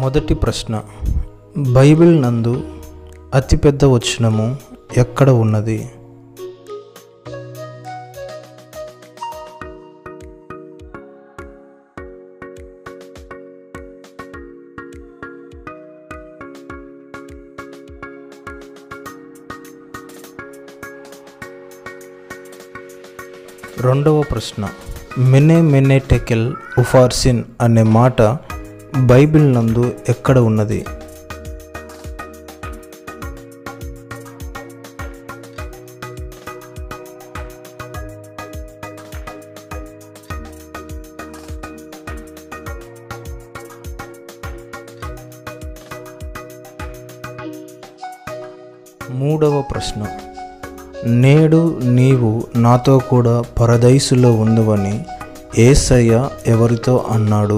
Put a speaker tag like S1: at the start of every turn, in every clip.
S1: మొదటి ప్రశ్న బైబిల్ నందు అతిపెద్ద వచనము ఎక్కడ ఉన్నది రెండవ ప్రశ్న మెనే మెనే టెకెల్ ఉఫార్సిన్ అనే మాట బైబిల్ నందు ఎక్కడ ఉన్నది మూడవ ప్రశ్న నేడు నీవు నాతో కూడా పరదైసులో ఉందువని ఏసయ్య ఎవరితో అన్నాడు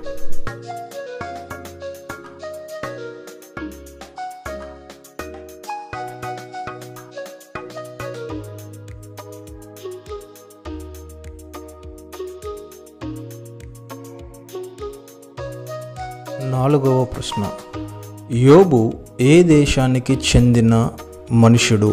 S1: నాలుగవ ప్రశ్న యోబు ఏ దేశానికి చెందిన మనుషుడు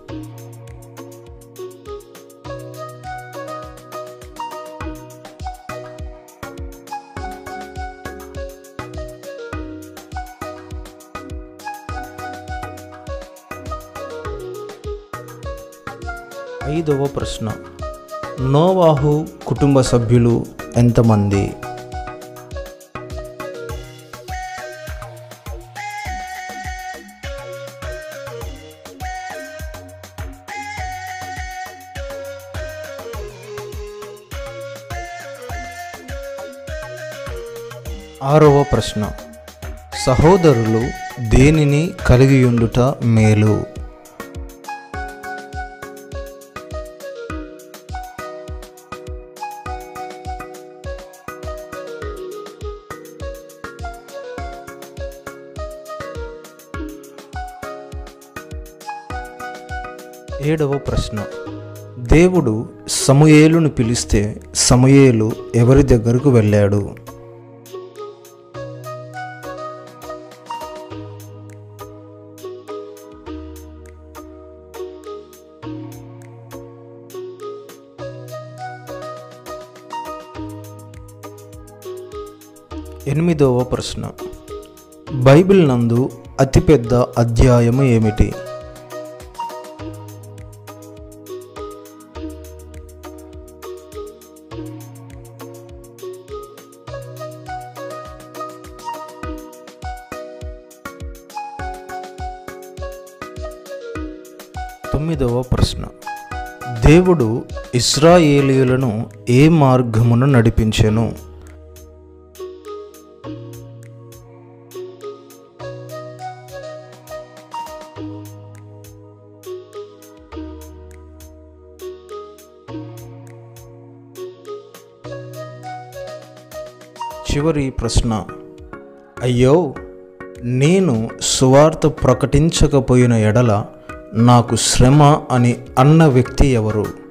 S1: ఐదవ ప్రశ్న నోవాహు కుటుంబ సభ్యులు ఎంతమంది ఆరవ ప్రశ్న సహోదరులు దేనిని కలిగియుండుట మేలు ఏడవ ప్రశ్న దేవుడు సమూయేలును పిలిస్తే సమూయేలు ఎవరి దగ్గరకు వెళ్ళాడు ఎనిమిదవ ప్రశ్న బైబిల్ నందు అతిపెద్ద అధ్యాయము ఏమిటి తొమ్మిదవ ప్రశ్న దేవుడు ఇస్రాయేలీయులను ఏ మార్గమును నడిపించెను చివరి ప్రశ్న అయ్యో నేను సువార్త ప్రకటించకపోయిన ఎడల నాకు శ్రమ అని అన్న వ్యక్తి ఎవరు